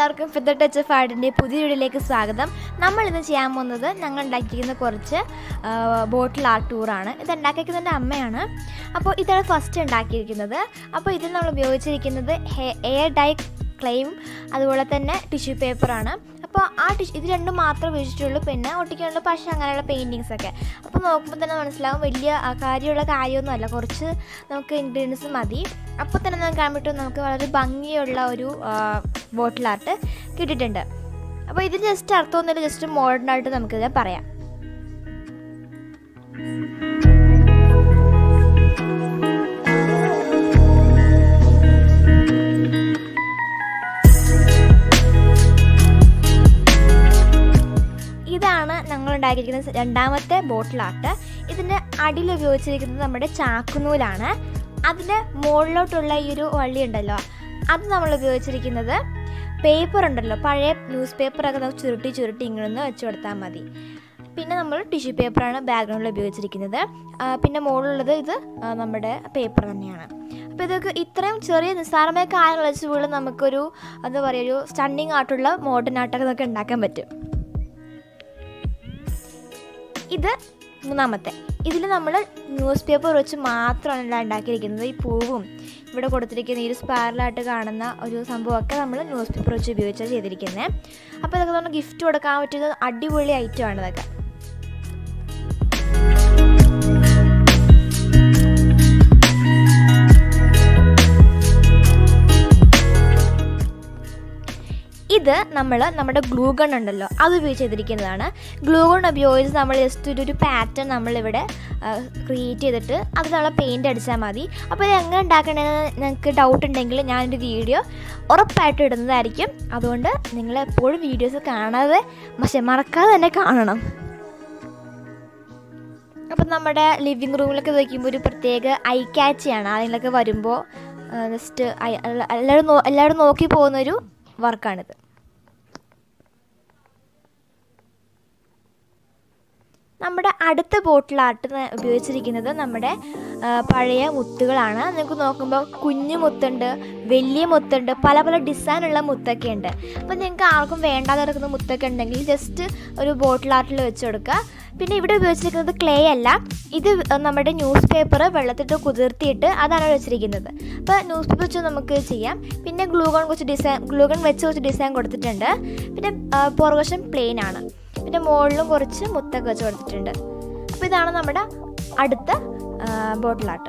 എല്ലാവർക്കും ഫിദർ touch of ആർട്ടിൻ്റെ പുതിയ വീഡിയോയിലേക്ക് സ്വാഗതം നമ്മൾ ഇന്ന് ചെയ്യാൻ പോകുന്നത് ഞങ്ങൾ ഉണ്ടാക്കിയിരിക്കുന്ന കുറച്ച് ബോട്ടിൽ ആർട്ട് ടൂറാണ് ഇത് ഉണ്ടാക്കിയിരിക്കുന്നത് എൻ്റെ അമ്മയാണ് അപ്പോൾ ഇതാണ് ഫസ്റ്റ് ഉണ്ടാക്കിയിരിക്കുന്നത് അപ്പോൾ ഇതിൽ നമ്മൾ ഉപയോഗിച്ചിരിക്കുന്നത് എയർ ഡൈ ക്ലെയിം അതുപോലെ തന്നെ ടിഷ്യൂ പേപ്പറാണ് അപ്പോൾ ആ ടിഷ്യൂ ഇത് രണ്ടും മാത്രമേ ഉപയോഗിച്ചിട്ടുള്ളൂ പിന്നെ ഒട്ടിക്കാനുള്ള പശ അങ്ങനെയുള്ള പെയിൻറ്റിങ്സ് ഒക്കെ അപ്പോൾ നോക്കുമ്പോൾ തന്നെ മനസ്സിലാവും വലിയ ആ, കാര്യമുള്ള കാര്യമൊന്നുമല്ല കുറച്ച് നമുക്ക് ഇൻഗ്രീഡിയൻസ് മതി അപ്പോൾ തന്നെ നമുക്ക് കാണാൻ പറ്റും നമുക്ക് വളരെ ഭംഗിയുള്ള ഒരു ബോട്ടിൽ ആർട്ട് കിട്ടിയിട്ടുണ്ട് അപ്പോൾ ഇത് ജസ്റ്റ് അർത്ഥമൊന്നുമില്ല ജസ്റ്റ് മോഡേൺ ആയിട്ട് നമുക്കിത് പറയാം ഇതാണ് ഞങ്ങൾ ഉണ്ടാക്കിയിരിക്കുന്ന രണ്ടാമത്തെ ബോട്ടിൽ ആർട്ട് ഇതിൻ്റെ അടിയിൽ ഉപയോഗിച്ചിരിക്കുന്നത് നമ്മുടെ ചാക്കുനൂലാണ് അതിൻ്റെ മുകളിലോട്ടുള്ള ഈ ഒരു വള്ളി ഉണ്ടല്ലോ അത് നമ്മൾ ഉപയോഗിച്ചിരിക്കുന്നത് പേപ്പർ ഉണ്ടല്ലോ പഴയ ന്യൂസ് പേപ്പറൊക്കെ നമുക്ക് ചുരുട്ടി ചുരുട്ടി ഇങ്ങനെ വെച്ച് കൊടുത്താൽ മതി പിന്നെ നമ്മൾ ടിഷ്യൂ പേപ്പറാണ് ബാക്ക്ഗ്രൗണ്ടിൽ ഉപയോഗിച്ചിരിക്കുന്നത് ആ, പിന്നെ മുകളിലുള്ളത് ഇത് ആ, നമ്മുടെ പേപ്പർ തന്നെയാണ് അപ്പോൾ ഇതൊക്കെ ഇത്രയും ചെറിയ നിസ്സാരമായ കാര്യങ്ങൾ വെച്ച് പോലും നമുക്കൊരു എന്താ പറയുക ഒരു സ്റ്റണ്ണിങ് ആയിട്ടുള്ള മോഡേൺ ആർട്ടൊക്കെ നമുക്ക് ഉണ്ടാക്കാൻ പറ്റും ഇത് മൂന്നാമത്തെ ഇതിൽ നമ്മൾ ന്യൂസ് പേപ്പർ വെച്ച് മാത്രമാണ് ഇവിടെ ഉണ്ടാക്കിയിരിക്കുന്നത് ഈ പൂവും ഇവിടെ കൊടുത്തിരിക്കുന്ന ഈ ഒരു സ്പാരലായിട്ട് കാണുന്ന ഒരു സംഭവമൊക്കെ നമ്മൾ ന്യൂസ് പേപ്പർ വെച്ച് ഉപയോഗിച്ചാണ് ചെയ്തിരിക്കുന്നത് അപ്പോൾ ഇതൊക്കെ നമ്മൾ ഗിഫ്റ്റ് കൊടുക്കാൻ പറ്റുന്ന അടിപൊളി ഐറ്റമാണ് ഇതൊക്കെ ഇത് നമ്മൾ നമ്മുടെ ഗ്ലൂ ഗൺ ഉണ്ടല്ലോ അത് ഉപയോഗിച്ച് ചെയ്തിരിക്കുന്നതാണ് ഗ്ലൂ ഗൺ ഉപയോഗിച്ച് നമ്മൾ ജസ്റ്റ് ഒരു ഒരു പാറ്റേൺ നമ്മളിവിടെ ക്രിയേറ്റ് ചെയ്തിട്ട് അത് നമ്മൾ പെയിൻറ് അടിച്ചാൽ മതി അപ്പോൾ ഇത് എങ്ങനെ ഉണ്ടാക്കണമെന്ന് നിങ്ങൾക്ക് ഡൗട്ട് ഉണ്ടെങ്കിൽ ഞാനൊരു വീഡിയോ ഉറപ്പായിട്ട് ഇടുന്നതായിരിക്കും അതുകൊണ്ട് നിങ്ങൾ എപ്പോഴും വീഡിയോസ് കാണാതെ പക്ഷെ മറക്കാതെ തന്നെ കാണണം അപ്പം നമ്മുടെ ലിവിങ് റൂമിലൊക്കെ വയ്ക്കുമ്പോൾ ഒരു പ്രത്യേക ഐ ക്യാച്ചിയാണ് ആരെങ്കിലൊക്കെ വരുമ്പോൾ ജസ്റ്റ് എല്ലാവരും നോ എല്ലാവരും നോക്കി പോകുന്നൊരു വർക്കാണിത് നമ്മുടെ അടുത്ത ബോട്ടിൽ ആർട്ട് ഉപയോഗിച്ചിരിക്കുന്നത് നമ്മുടെ ആ, പഴയ മുത്തുകളാണ് നിങ്ങൾക്ക് നോക്കുമ്പോൾ കുഞ്ഞു മുത്തുണ്ട് വലിയ മുത്തുണ്ട് പല പല ഡിസൈനുള്ള മുത്തൊക്കെ ഉണ്ട് അപ്പോൾ നിങ്ങൾക്ക് ആർക്കും വേണ്ടാതെ കിടക്കുന്ന മുത്തൊക്കെ ഉണ്ടെങ്കിൽ ജസ്റ്റ് ഒരു ബോട്ടിൽ ആർട്ടിൽ വെച്ച് കൊടുക്കുക പിന്നെ ഇവിടെ ഉപയോഗിച്ചിരിക്കുന്നത് ക്ലേ അല്ല ഇത് നമ്മുടെ ന്യൂസ് പേപ്പർ വെള്ളത്തിട്ട് കുതിർത്തിയിട്ട് അതാണ് വെച്ചിരിക്കുന്നത് അപ്പോൾ ന്യൂസ് പേപ്പർ വെച്ച് നമുക്ക് ചെയ്യാം പിന്നെ ഗ്ലൂഗൺ കുറച്ച് ഡിസൈൻ ഗ്ലൂഗൺ വെച്ച് കുറച്ച് ഡിസൈൻ കൊടുത്തിട്ടുണ്ട് പിന്നെ ആ, പുറകുവശം പ്ലെയിൻ ആണ് പിന്നെ മുകളിലും കുറച്ച് മുത്തൊക്കെ വെച്ച് കൊടുത്തിട്ടുണ്ട് അപ്പോൾ ഇതാണ് നമ്മുടെ അടുത്ത ബോട്ടിൽ ആർട്ട്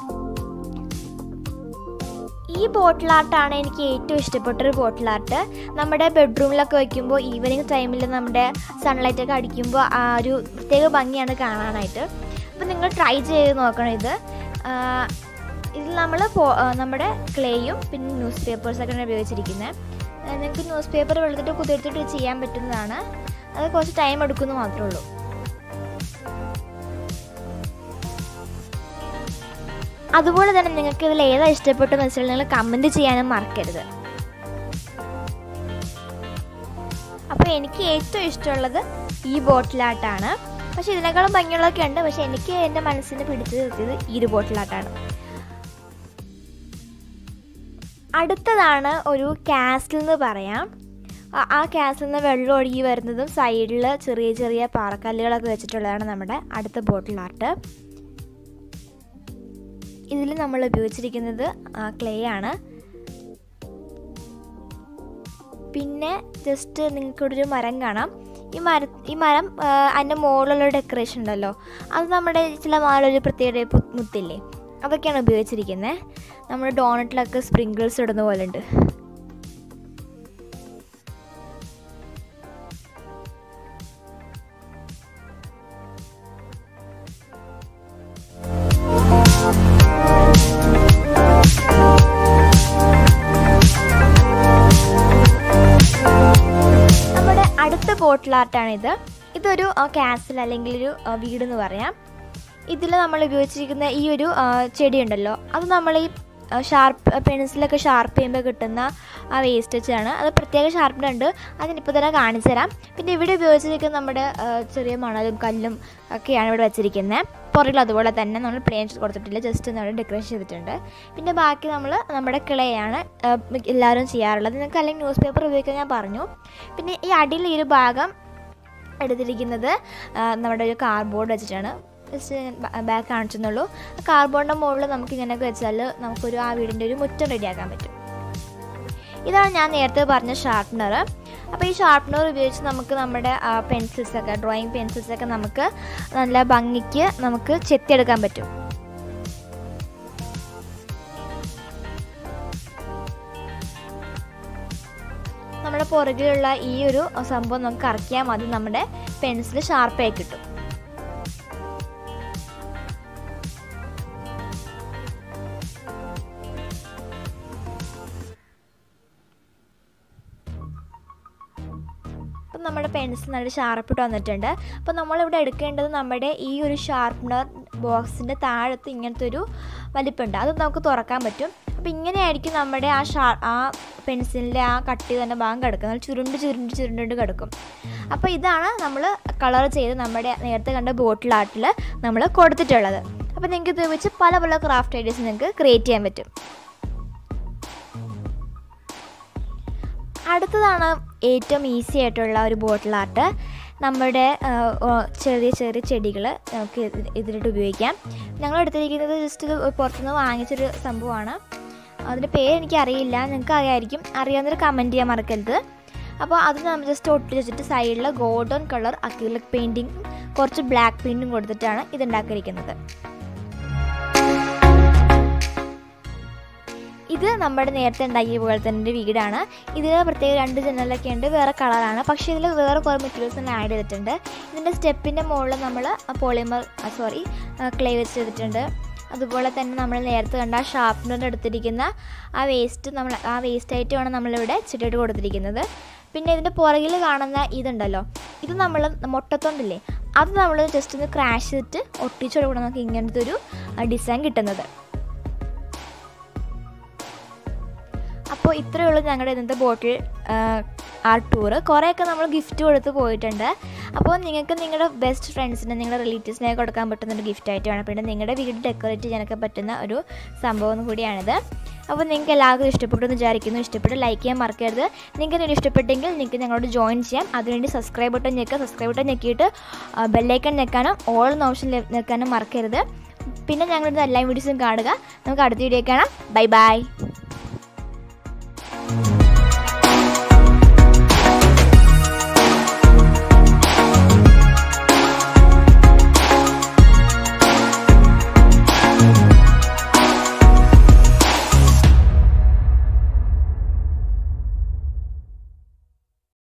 ഈ ബോട്ടിൽ ആർട്ടാണ് എനിക്ക് ഏറ്റവും ഇഷ്ടപ്പെട്ടൊരു ബോട്ടിൽ ആർട്ട് നമ്മുടെ ബെഡ്റൂമിലൊക്കെ വയ്ക്കുമ്പോൾ ഈവനിങ് ടൈമിൽ നമ്മുടെ സൺലൈറ്റ് ഒക്കെ അടിക്കുമ്പോൾ ആ ഒരു പ്രത്യേക ഭംഗിയാണ് കാണാനായിട്ട് അപ്പോൾ നിങ്ങൾ ട്രൈ ചെയ്ത് നോക്കണം ഇത് ആ, ഇതിൽ നമ്മൾ നമ്മുടെ ക്ലേയും പിന്നെ ന്യൂസ് പേപ്പേഴ്സൊക്കെയാണ് ഉപയോഗിച്ചിരിക്കുന്നത് നിങ്ങൾക്ക് ന്യൂസ് പേപ്പർ വെള്ളത്തിട്ട് കുതിർത്തിട്ട് ചെയ്യാൻ പറ്റുന്നതാണ് അത് കുറച്ച് ടൈം എടുക്കുമെന്ന് മാത്രമേ ഉള്ളൂ അതുപോലെ തന്നെ നിങ്ങൾക്ക് ഇതിൽ ഏതാ ഇഷ്ടപ്പെട്ടെന്ന് വെച്ചാൽ നിങ്ങൾ കമൻറ്റ് ചെയ്യാനും മറക്കരുത് അപ്പോൾ എനിക്ക് ഏറ്റവും ഇഷ്ടമുള്ളത് ഈ ബോട്ടിലാട്ടാണ് പക്ഷേ ഇതിനേക്കാളും ഭംഗിയുള്ളതൊക്കെ ഉണ്ട് പക്ഷേ എനിക്ക് എൻ്റെ മനസ്സിന് പിടിച്ചു നിർത്തിയത് ഈ ഒരു ബോട്ടിലാട്ടാണ് അടുത്തതാണ് ഒരു കാസ്റ്റിൽ എന്ന് പറയാം ആ- ആ കാസ്റ്റിൽ നിന്ന് വെള്ളം ഒഴുകി വരുന്നതും സൈഡിൽ ചെറിയ ചെറിയ പാറക്കല്ലുകളൊക്കെ വെച്ചിട്ടുള്ളതാണ് നമ്മുടെ അടുത്ത ബോട്ടിൽ ആർട്ട് ഇതിൽ നമ്മൾ ഉപയോഗിച്ചിരിക്കുന്നത് ക്ലേ ആണ് പിന്നെ ജസ്റ്റ് നിങ്ങൾക്കിവിടെ ഒരു മരം കാണാം ഈ മര ഈ മരം ആ, അതിൻ്റെ മുകളിലുള്ള ഡെക്കറേഷൻ ഉണ്ടല്ലോ അത് നമ്മുടെ ചില മാലൊരു പ്രത്യേക ടൈപ്പ് മുത്തില്ലേ അതൊക്കെയാണ് ഉപയോഗിച്ചിരിക്കുന്നത് നമ്മുടെ ഡോണറ്റിലൊക്കെ സ്പ്രിങ്കിൾസ് ഇടുന്ന പോലെ ഉണ്ട് നമ്മുടെ അടുത്ത ബോട്ടിൽ ആർട്ടാണിത് ഇതൊരു കാസിൽ അല്ലെങ്കിൽ ഒരു ആ, വീടെന്ന് പറയാം ഇതിൽ നമ്മൾ ഉപയോഗിച്ചിരിക്കുന്ന ഈ ഒരു ആ, ചെടി ഉണ്ടല്ലോ അത് നമ്മൾ ഈ ഷാർപ്പ് പെൻസിലൊക്കെ ഷാർപ്പ് ചെയ്യുമ്പോൾ കിട്ടുന്ന ആ വേസ്റ്റ് വെച്ചാണ് അത് പ്രത്യേക ഷാർപ്പിനുണ്ട് അതിനിപ്പോൾ തന്നെ കാണിച്ചു തരാം പിന്നെ ഇവിടെ ഉപയോഗിച്ചിരിക്കുന്ന നമ്മുടെ ആ, ചെറിയ മണലും കല്ലും ഒക്കെയാണ് ഇവിടെ വെച്ചിരിക്കുന്നത് പുറകിൽ അതുപോലെ തന്നെ നമ്മൾ പ്ലെയിൻ കൊടുത്തിട്ടില്ല ജസ്റ്റ് നമ്മൾ ഡെക്കറേഷൻ ചെയ്തിട്ടുണ്ട് പിന്നെ ബാക്കി നമ്മൾ നമ്മുടെ കിളയാണ് എല്ലാവരും ചെയ്യാറുള്ളത് നിങ്ങൾക്ക് അല്ലെങ്കിൽ ന്യൂസ് പേപ്പർ ഉപയോഗിക്കാൻ ഞാൻ പറഞ്ഞു പിന്നെ ഈ അടിയിൽ ഈ ഒരു ഭാഗം എടുത്തിരിക്കുന്നത് ആ, നമ്മുടെ ഒരു കാർഡ്ബോർഡ് വെച്ചിട്ടാണ് ജസ്റ്റ് ബാക്ക് കാണിച്ചെന്നുള്ളൂ കാർഡ്ബോർഡിൻ്റെ മുകളിൽ നമുക്ക് ഇങ്ങനെയൊക്കെ വെച്ചാൽ നമുക്കൊരു ആ വീടിൻ്റെ ഒരു മുറ്റം റെഡിയാക്കാൻ പറ്റും ഇതാണ് ഞാൻ നേരത്തെ പറഞ്ഞ ഷാർപ്നർ അപ്പോൾ ഈ ഷാർപ്നർ ഉപയോഗിച്ച് നമുക്ക് നമ്മുടെ പെൻസിൽസൊക്കെ ഡ്രോയിങ് പെൻസിൽസൊക്കെ നമുക്ക് നല്ല ഭംഗിക്ക് നമുക്ക് ചെത്തിയെടുക്കാൻ പറ്റും നമ്മുടെ പുറകിലുള്ള ഈ ഒരു സംഭവം നമുക്ക് കറക്കിയാൽ മതി നമ്മുടെ പെൻസിൽ ഷാർപ്പായി കിട്ടും അപ്പം നമ്മുടെ പെൻസിൽ നല്ല ഷാർപ്പിട്ട് വന്നിട്ടുണ്ട് അപ്പോൾ നമ്മളിവിടെ എടുക്കേണ്ടത് നമ്മുടെ ഈ ഒരു ഷാർപ്നർ ബോക്സിൻ്റെ താഴത്ത് ഇങ്ങനത്തെ ഒരു വലിപ്പമുണ്ട് അത് നമുക്ക് തുറക്കാൻ പറ്റും അപ്പോൾ ഇങ്ങനെയായിരിക്കും നമ്മുടെ ആ ഷാ ആ പെൻസിലിൻ്റെ ആ കട്ടി തന്നെ ഭാഗം കിടക്കുന്നത് ചുരുണ്ട് ചുരുണ്ട് ചുരുണ്ട് കിടക്കും അപ്പോൾ ഇതാണ് നമ്മൾ കളർ ചെയ്ത് നമ്മുടെ നേരത്തെ കണ്ട ബോട്ടിൽ ആർട്ടിൽ നമ്മൾ കൊടുത്തിട്ടുള്ളത് അപ്പോൾ നിങ്ങൾക്ക് ഇത് വെച്ച് പല പല ക്രാഫ്റ്റ് ഐഡിയസ് നിങ്ങൾക്ക് ക്രിയേറ്റ് ചെയ്യാൻ പറ്റും അടുത്തതാണ് ഏറ്റവും ഈസി ആയിട്ടുള്ള ഒരു ബോട്ടിൽ ആർട്ട് നമ്മുടെ ആ, ഓ, ചെറിയ ചെറിയ ചെടികൾ നമുക്ക് ഇത് ഇതിലിട്ട് ഉപയോഗിക്കാം ഞങ്ങൾ എടുത്തിരിക്കുന്നത് ജസ്റ്റ് ഇത് പുറത്തുനിന്ന് വാങ്ങിച്ചൊരു സംഭവമാണ് അതിൻ്റെ പേര് എനിക്ക് അറിയില്ല നിങ്ങൾക്ക് അറിയാമായിരിക്കും അറിയാവുന്നൊരു കമൻറ്റ് ചെയ്യാൻ മറക്കരുത് അപ്പോൾ അത് നമ്മൾ ജസ്റ്റ് ഒട്ടി വെച്ചിട്ട് സൈഡിൽ ഗോൾഡൻ കളർ അക്രിലിക് പെയിൻറ്റിങ് കുറച്ച് ബ്ലാക്ക് പെയിൻറ്റും കൊടുത്തിട്ടാണ് ഇത് ഉണ്ടാക്കിയിരിക്കുന്നത് ഇത് നമ്മുടെ നേരത്തെ ഉണ്ടാക്കിയ പോലെ തന്നെ ഒരു വീടാണ് ഇതിൽ പ്രത്യേക രണ്ട് ജനലൊക്കെ ഉണ്ട് വേറെ കളറാണ് പക്ഷേ ഇതിൽ വേറെ കുറേ മെറ്റീരിയൽസ് ആഡ് ചെയ്തിട്ടുണ്ട് ഇതിൻ്റെ സ്റ്റെപ്പിൻ്റെ മുകളിൽ നമ്മൾ പോളിമർ സോറി ക്ലേ വെച്ച് ചെയ്തിട്ടുണ്ട് അതുപോലെ തന്നെ നമ്മൾ നേരത്തെ കണ്ട ഷാർപ്നർ എടുത്തിരിക്കുന്ന ആ വേസ്റ്റ് നമ്മൾ ആ വേസ്റ്റ് ആയിട്ടുമാണ് നമ്മളിവിടെ ചിട്ടിട്ട് കൊടുത്തിരിക്കുന്നത് പിന്നെ ഇതിൻ്റെ പുറകിൽ കാണുന്ന ഇതുണ്ടല്ലോ ഇത് നമ്മൾ മുട്ടത്തോണ്ടില്ലേ അത് നമ്മൾ ജസ്റ്റ് ഒന്ന് ക്രാഷ് ചെയ്തിട്ട് ഒട്ടിച്ചു കൊടുക്കണം നമുക്ക് ഇങ്ങനത്തെ ഒരു ഡിസൈൻ കിട്ടുന്നത് അപ്പോൾ ഇത്രയേ ഉള്ളൂ ഞങ്ങളുടെ ഇന്നത്തെ ബോട്ടിൽ ആർട്ട് ടൂറ് കുറേയൊക്കെ നമ്മൾ ഗിഫ്റ്റ് കൊടുത്ത് പോയിട്ടുണ്ട് അപ്പോൾ നിങ്ങൾക്ക് നിങ്ങളുടെ ബെസ്റ്റ് ഫ്രണ്ട്സിന് നിങ്ങളുടെ റിലേറ്റീവ്സിനെ കൊടുക്കാൻ പറ്റുന്ന ഒരു ഗിഫ്റ്റ് ആയിട്ട് വേണം പിന്നെ നിങ്ങളുടെ വീട് ഡെക്കറേറ്റ് ചെയ്യാനൊക്കെ പറ്റുന്ന ഒരു സംഭവം കൂടിയാണിത് അപ്പോൾ നിങ്ങൾക്ക് എല്ലാവർക്കും ഇഷ്ടപ്പെട്ടു എന്ന് വിചാരിക്കുന്നു ഇഷ്ടപ്പെട്ട് ലൈക്ക് ചെയ്യാൻ മറക്കരുത് നിങ്ങൾക്ക് ഇതിന് ഇഷ്ടപ്പെട്ടെങ്കിൽ നിങ്ങൾക്ക് ഞങ്ങളോട് ജോയിൻ ചെയ്യാം അതിനുവേണ്ടി സബ്സ്ക്രൈബ് ബട്ടൺ ഞെക്കുക സബ്സ്ക്രൈബ് ബട്ടൺ ഞെക്കിയിട്ട് ബെല്ലൈക്കൺ ഞെക്കാനും ഓൾ എന്ന ഓപ്ഷൻ ഞെക്കാനും മറക്കരുത് പിന്നെ ഞങ്ങളുടെ എല്ലാ വീഡിയോസും കാണുക നമുക്ക് അടുത്ത വീഡിയോ കാണാം ബൈ ബൈ